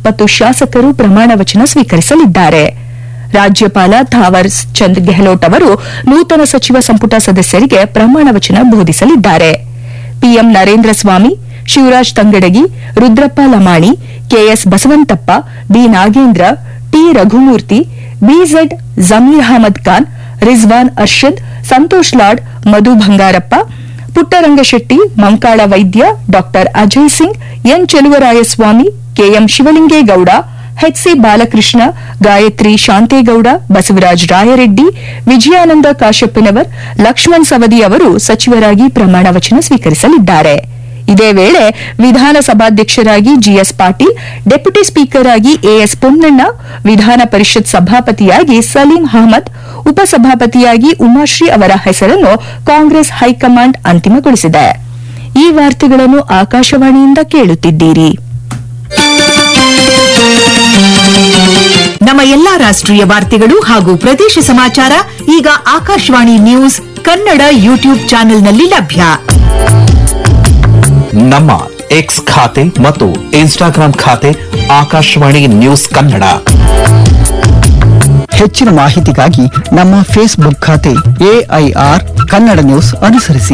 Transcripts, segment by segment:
ಇಪ್ಪತ್ತು ಶಾಸಕರು ಪ್ರಮಾಣ ವಚನ ಸ್ವೀಕರಿಸಲಿದ್ದಾರೆ ರಾಜ್ಯಪಾಲ ಥಾವರ್ ಚಂದ್ ಗೆಹ್ಲೋಟ್ ಅವರು ನೂತನ ಸಚಿವ ಸಂಪುಟ ಸದಸ್ಯರಿಗೆ ಪ್ರಮಾಣ ವಚನ ಬೋಧಿಸಲಿದ್ದಾರೆ PM Narendra Swamy Shivaraj Tangadagi Rudrappa Lamani KS Basavanthappa B Nagendra T Raghumurthy BZ Zameer Ahmed Khan Rizwan Arshad Santosh Lad Madhu Bangarappa Puttarangashetty Mankala Vaidya Dr Ajay Singh N Cheluvarayaswamy KM Shivalingegowda HC Balakrishna Gayathri Shanthegowda Basavaraja Rayareddy Vijayananda Kashappanavar Laxman Savadi ಅವರು ಸಚಿವರಾಗಿ ಪ್ರಮಾಣ ವಚನ ಸ್ವೀಕರಿಸಲಿದ್ದಾರೆ ಇದೇ ವೇಳೆ ವಿಧಾನಸಭಾಧ್ಯಕ್ಷರಾಗಿ ಜಿಎಸ್ ಪಾಟೀಲ್ ಡೆಪ್ಯೂಟಿ ಸ್ಪೀಕರ್ ಆಗಿ ಎಎಸ್ ಪೊನ್ನಣ್ಣ ವಿಧಾನ ಪರಿಷತ್ ಸಭಾಪತಿಯಾಗಿ ಸಲೀಂ ಅಹಮದ್ ಉಪಸಭಾಪತಿಯಾಗಿ ಉಮಾಶ್ರೀ ಅವರ ಹೆಸರನ್ನು ಕಾಂಗ್ರೆಸ್ ಹೈಕಮಾಂಡ್ ಅಂತಿಮಗೊಳಿಸಿದೆ ಈ ವಾರ್ತೆಗಳನ್ನು ಆಕಾಶವಾಣಿಯಿಂದ ಕೇಳುತ್ತಿದ್ದೀರಿ ನಮ್ಮ ಎಲ್ಲಾ ರಾಷ್ಟ್ರೀಯ ವಾರ್ತೆಗಳು ಹಾಗೂ ಪ್ರದೇಶ ಸಮಾಚಾರ ಈಗ ಆಕಾಶವಾಣಿ ನ್ಯೂಸ್ ಕನ್ನಡ ಯೂಟ್ಯೂಬ್ ಚಾನೆಲ್ನಲ್ಲಿ ಲಭ್ಯ ನಮ್ಮ ಎಕ್ಸ್ ಖಾತೆ ಮತ್ತು ಇನ್ಸ್ಟಾಗ್ರಾಂ ಖಾತೆ ಆಕಾಶವಾಣಿ ನ್ಯೂಸ್ ಕನ್ನಡ ಹೆಚ್ಚಿನ ಮಾಹಿತಿಗಾಗಿ ನಮ್ಮ ಫೇಸ್ಬುಕ್ ಖಾತೆ ಎಐಆರ್ ಕನ್ನಡ ನ್ಯೂಸ್ ಅನುಸರಿಸಿ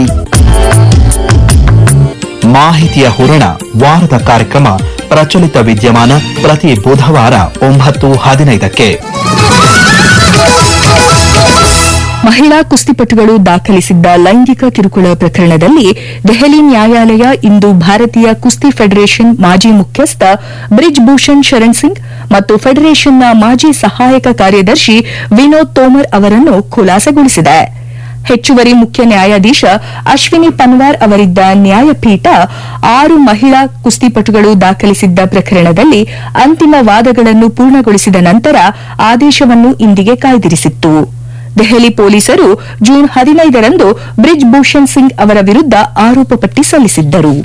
ಮಾಹಿತಿಯ ಹೂರಣ ವಾರದ ಕಾರ್ಯಕ್ರಮ ಪ್ರಚಲಿತ ವಿದ್ಯಮಾನ ಪ್ರತಿ ಬುಧವಾರ ಒಂಬತ್ತು ಹದಿನೈದಕ್ಕೆ ಮಹಿಳಾ ಕುಸ್ತಿಪಟುಗಳು ದಾಖಲಿಸಿದ್ದ ಲೈಂಗಿಕ ಕಿರುಕುಳ ಪ್ರಕರಣದಲ್ಲಿ ದೆಹಲಿ ನ್ಯಾಯಾಲಯ ಇಂದು ಭಾರತೀಯ ಕುಸ್ತಿ ಫೆಡರೇಷನ್ ಮಾಜಿ ಮುಖ್ಯಸ್ಥ ಬ್ರಿಜ್ ಭೂಷಣ್ ಶರಣ್ ಸಿಂಗ್ ಮತ್ತು ಫೆಡರೇಷನ್ನ ಮಾಜಿ ಸಹಾಯಕ ಕಾರ್ಯದರ್ಶಿ ವಿನೋದ್ ತೋಮರ್ ಅವರನ್ನು ಖುಲಾಸೆಗೊಳಿಸಿದೆ ಹೆಚ್ಚುವರಿ ಮುಖ್ಯ ನ್ಯಾಯಾಧೀಶ ಅಶ್ವಿನಿ ಪನ್ವಾರ್ ಅವರಿದ್ದ ನ್ಯಾಯಪೀಠ ಆರು ಮಹಿಳಾ ಕುಸ್ತಿಪಟುಗಳು ದಾಖಲಿಸಿದ್ದ ಪ್ರಕರಣದಲ್ಲಿ ಅಂತಿಮ ವಾದಗಳನ್ನು ಪೂರ್ಣಗೊಳಿಸಿದ ನಂತರ ಆದೇಶವನ್ನು ಇಂದಿಗೆ ಕಾಯ್ದಿರಿಸಿತ್ತು ದೆಹಲಿ ಪೊಲೀಸರು ಜೂನ್ ಹದಿನೈದರಂದು ಬ್ರಿಜ್ ಭೂಷಣ್ ಸಿಂಗ್ ಅವರ ವಿರುದ್ದ ಆರೋಪ ಪಟ್ಟಿ ಸಲ್ಲಿಸಿದ್ದರು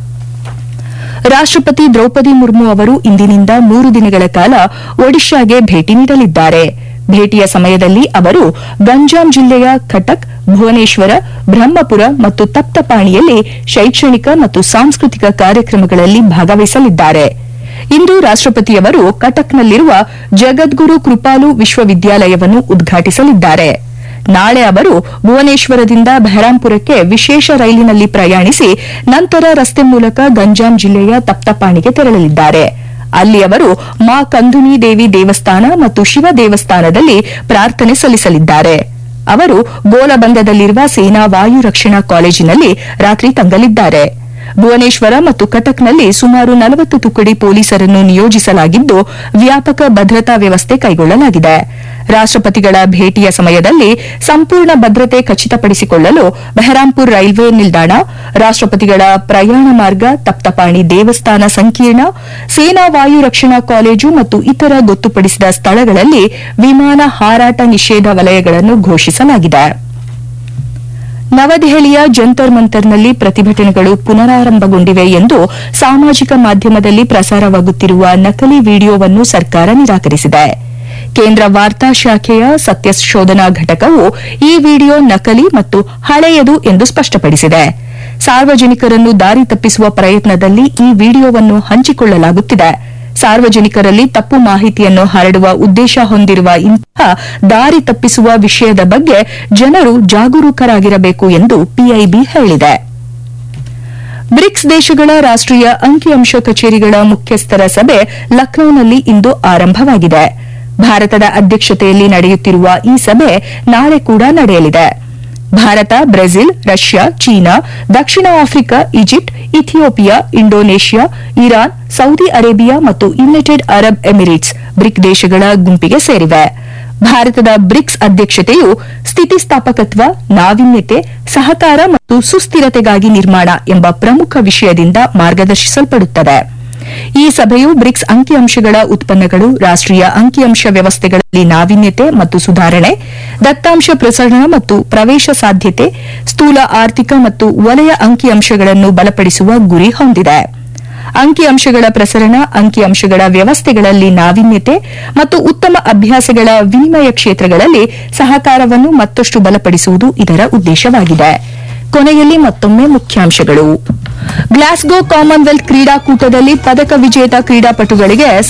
ರಾಷ್ಟಪತಿ ದ್ರೌಪದಿ ಮುರ್ಮು ಅವರು ಇಂದಿನಿಂದ ಮೂರು ದಿನಗಳ ಕಾಲ ಒಡಿಶಾಗೆ ಭೇಟಿ ನೀಡಲಿದ್ದಾರೆ ಭೇಟಿಯ ಸಮಯದಲ್ಲಿ ಅವರು ಗಂಜಾಂ ಜಿಲ್ಲೆಯ ಕಟಕ್ ಭುವನೇಶ್ವರ ಬ್ರಹ್ಮಪುರ ಮತ್ತು ತಪ್ತಪಾಣಿಯಲ್ಲಿ ಶೈಕ್ಷಣಿಕ ಮತ್ತು ಸಾಂಸ್ಕೃತಿಕ ಕಾರ್ಯಕ್ರಮಗಳಲ್ಲಿ ಭಾಗವಹಿಸಲಿದ್ದಾರೆ ಇಂದು ರಾಷ್ಟಪತಿಯವರು ಕಟಕ್ನಲ್ಲಿರುವ ಜಗದ್ಗುರು ಕೃಪಾಲು ವಿಶ್ವವಿದ್ಯಾಲಯವನ್ನು ಉದ್ಘಾಟಿಸಲಿದ್ದಾರೆ ನಾಳೆ ಅವರು ಭುವನೇಶ್ವರದಿಂದ ಬೆಹರಾಂಪುರಕ್ಕೆ ವಿಶೇಷ ರೈಲಿನಲ್ಲಿ ಪ್ರಯಾಣಿಸಿ ನಂತರ ರಸ್ತೆ ಮೂಲಕ ಗಂಜಾಂ ಜಿಲ್ಲೆಯ ತಪ್ತಪಾಣಿಗೆ ತೆರಳಲಿದ್ದಾರೆ ಅಲ್ಲಿ ಅವರು ಮಾ ಕಂದುನಿ ದೇವಿ ದೇವಸ್ಥಾನ ಮತ್ತು ಶಿವ ದೇವಸ್ಥಾನದಲ್ಲಿ ಪ್ರಾರ್ಥನೆ ಸಲ್ಲಿಸಲಿದ್ದಾರೆ ಅವರು ಗೋಲಬಂದದಲ್ಲಿರುವ ಸೇನಾ ವಾಯು ರಕ್ಷಣಾ ಕಾಲೇಜಿನಲ್ಲಿ ರಾತ್ರಿ ತಂಗಲಿದ್ದಾರೆ ಭುವನೇಶ್ವರ ಮತ್ತು ಕಟಕ್ನಲ್ಲಿ ಸುಮಾರು ನಲವತ್ತು ತುಕಡಿ ಪೊಲೀಸರನ್ನು ನಿಯೋಜಿಸಲಾಗಿದ್ದು ವ್ಯಾಪಕ ಭದ್ರತಾ ವ್ಯವಸ್ಥೆ ಕೈಗೊಳ್ಳಲಾಗಿದೆ ರಾಷ್ಟಪತಿಗಳ ಭೇಟಿಯ ಸಮಯದಲ್ಲಿ ಸಂಪೂರ್ಣ ಭದ್ರತೆ ಖಚಿತಪಡಿಸಿಕೊಳ್ಳಲು ಬೆಹರಾಂಪುರ್ ರೈಲ್ವೆ ನಿಲ್ದಾಣ ರಾಷ್ಟಪತಿಗಳ ಪ್ರಯಾಣ ಮಾರ್ಗ ತಪ್ತಪಾಣಿ ದೇವಸ್ಥಾನ ಸಂಕೀರ್ಣ ಸೇನಾ ವಾಯು ರಕ್ಷಣಾ ಕಾಲೇಜು ಮತ್ತು ಇತರ ಗೊತ್ತುಪಡಿಸಿದ ಸ್ಥಳಗಳಲ್ಲಿ ವಿಮಾನ ಹಾರಾಟ ನಿಷೇಧ ವಲಯಗಳನ್ನು ಘೋಷಿಸಲಾಗಿದೆ ನವದೆಹಲಿಯ ಜಂತರ್ ಮಂತರ್ನಲ್ಲಿ ಪ್ರತಿಭಟನೆಗಳು ಪುನರಾರಂಭಗೊಂಡಿವೆ ಎಂದು ಸಾಮಾಜಿಕ ಮಾಧ್ಯಮದಲ್ಲಿ ಪ್ರಸಾರವಾಗುತ್ತಿರುವ ನಕಲಿ ವಿಡಿಯೋವನ್ನು ಸರ್ಕಾರ ನಿರಾಕರಿಸಿದೆ ಕೇಂದ್ರ ವಾರ್ತಾ ಶಾಖೆಯ ಸತ್ಯಶೋಧನಾ ಘಟಕವು ಈ ವಿಡಿಯೋ ನಕಲಿ ಮತ್ತು ಹಳೆಯದು ಎಂದು ಸ್ಪಷ್ಟಪಡಿಸಿದೆ ಸಾರ್ವಜನಿಕರನ್ನು ದಾರಿ ತಪ್ಪಿಸುವ ಪ್ರಯತ್ನದಲ್ಲಿ ಈ ವಿಡಿಯೋವನ್ನು ಹಂಚಿಕೊಳ್ಳಲಾಗುತ್ತಿದೆ ಸಾರ್ವಜನಿಕರಲ್ಲಿ ತಪ್ಪು ಮಾಹಿತಿಯನ್ನು ಹರಡುವ ಉದ್ದೇಶ ಹೊಂದಿರುವ ಇಂತಹ ದಾರಿ ತಪ್ಪಿಸುವ ವಿಷಯದ ಬಗ್ಗೆ ಜನರು ಜಾಗರೂಕರಾಗಿರಬೇಕು ಎಂದು ಪಿಐಬಿ ಹೇಳಿದೆ ಬ್ರಿಕ್ಸ್ ದೇಶಗಳ ರಾಷ್ಟೀಯ ಅಂಕಿಅಂಶ ಕಚೇರಿಗಳ ಮುಖ್ಯಸ್ಥರ ಸಭೆ ಲಖನೌನಲ್ಲಿ ಇಂದು ಆರಂಭವಾಗಿದೆ ಭಾರತದ ಅಧ್ಯಕ್ಷತೆಯಲ್ಲಿ ನಡೆಯುತ್ತಿರುವ ಈ ಸಭೆ ನಾಳೆ ಕೂಡ ನಡೆಯಲಿದೆ ಭಾರತ ಬ್ರೆಜಿಲ್ ರಷ್ಯಾ ಚೀನಾ ದಕ್ಷಿಣ Africa Egypt Ethiopia Indonesia Iran Saudi Arabia ಮತ್ತು ಯುನೈಟೆಡ್ ಅರಬ್ ಎಮಿರೇಟ್ಸ್ ಬ್ರಿಕ್ ದೇಶಗಳ ಗುಂಪಿಗೆ ಸೇರಿವೆ ಭಾರತದ ಬ್ರಿಕ್ಸ್ ಅಧ್ಯಕ್ಷತೆಯು ಸ್ಥಿತಿಸ್ಥಾಪಕತ್ವ ನಾವೀನ್ಯತೆ ಸಹಕಾರ ಮತ್ತು ಸುಸ್ಥಿರತೆಗಾಗಿ ನಿರ್ಮಾಣ ಎಂಬ ಪ್ರಮುಖ ವಿಷಯದಿಂದ ಮಾರ್ಗದರ್ಶಿಸಲ್ಪಡುತ್ತದೆ ಈ ಸಭೆಯು ಬ್ರಿಕ್ಸ್ ಅಂಕಿಅಂಶಗಳ ಉತ್ಪನ್ನಗಳು ರಾಷ್ಟೀಯ ಅಂಕಿಅಂಶ ವ್ಯವಸ್ಥೆಗಳಲ್ಲಿ ನಾವೀನ್ಯತೆ ಮತ್ತು ಸುಧಾರಣೆ ದತ್ತಾಂಶ ಪ್ರಸರಣ ಮತ್ತು ಪ್ರವೇಶ ಸಾಧ್ಯತೆ ಸ್ಥೂಲ ಆರ್ಥಿಕ ಮತ್ತು ವಲಯ ಅಂಕಿಅಂಶಗಳನ್ನು ಬಲಪಡಿಸುವ ಗುರಿ ಹೊಂದಿದೆ ಅಂಕಿಅಂಶಗಳ ಪ್ರಸರಣ ಅಂಕಿಅಂಶಗಳ ವ್ಯವಸ್ಥೆಗಳಲ್ಲಿ ನಾವೀನ್ಯತೆ ಮತ್ತು ಉತ್ತಮ ಅಭ್ಯಾಸಗಳ ವಿನಿಮಯ ಕ್ಷೇತ್ರಗಳಲ್ಲಿ ಸಹಕಾರವನ್ನು ಮತ್ತಷ್ಟು ಬಲಪಡಿಸುವುದು ಇದರ ಉದ್ದೇಶವಾಗಿದೆ ಕೊನೆಯಲ್ಲಿ ಮತ್ತೊಮ್ಮೆ ಮುಖ್ಯಾಂಶಗಳು ಗ್ಲಾಸ್ಗೋ ಕಾಮನ್ವೆಲ್ತ್ ಕ್ರೀಡಾಕೂಟದಲ್ಲಿ ಪದಕ ವಿಜೇತ ಕ್ರೀಡಾಪಟುಗಳಿಗೆ